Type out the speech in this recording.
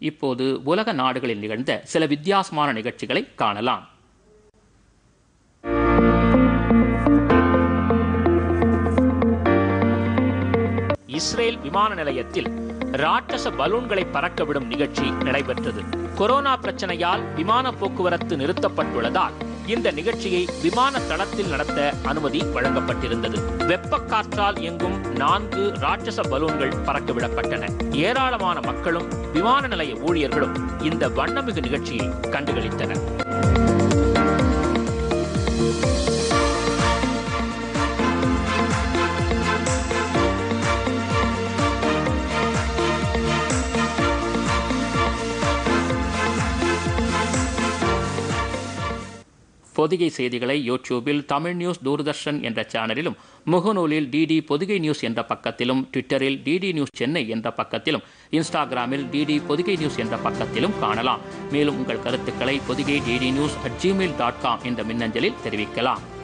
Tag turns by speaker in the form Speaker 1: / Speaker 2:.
Speaker 1: இப்போது உலக நாடுகளில் நிகழ்ந்த சில வித்தியாசமான நிகழ்ச்சிகளை காணலாம் இஸ்ரேல் விமான நிலையத்தில் ராட்சச பலூன்களை பறக்க விடும் நிகழ்ச்சி நடைபெற்றது கொரோனா பிரச்சனையால் விமான போக்குவரத்து நிறுத்தப்பட்டுள்ளதால் இந்த நிகழ்ச்சியை விமான தளத்தில் நடத்த அனுமதி வழங்கப்பட்டிருந்தது வெப்ப காற்றால் இயங்கும் நான்கு ராட்சச பலூன்கள் பறக்கவிடப்பட்டன ஏராளமான மக்களும் விமான நிலைய ஊழியர்களும் இந்த வண்ணமிகு நிகழ்ச்சியை கண்டுகளித்தனர் பொதிகை செய்திகளை யூடியூபில் தமிழ் நியூஸ் தூர்தர்ஷன் என்ற சேனலிலும் முகநூலில் டிடி பொதிகை நியூஸ் என்ற பக்கத்திலும் ட்விட்டரில் டிடி நியூஸ் சென்னை என்ற பக்கத்திலும் இன்ஸ்டாகிராமில் டிடி பொதிகை நியூஸ் என்ற பக்கத்திலும் காணலாம் மேலும் உங்கள் கருத்துக்களை Pothigai DD news at Gmail dot com என்ற மின்னஞ்சலில் தெரிவிக்கலாம்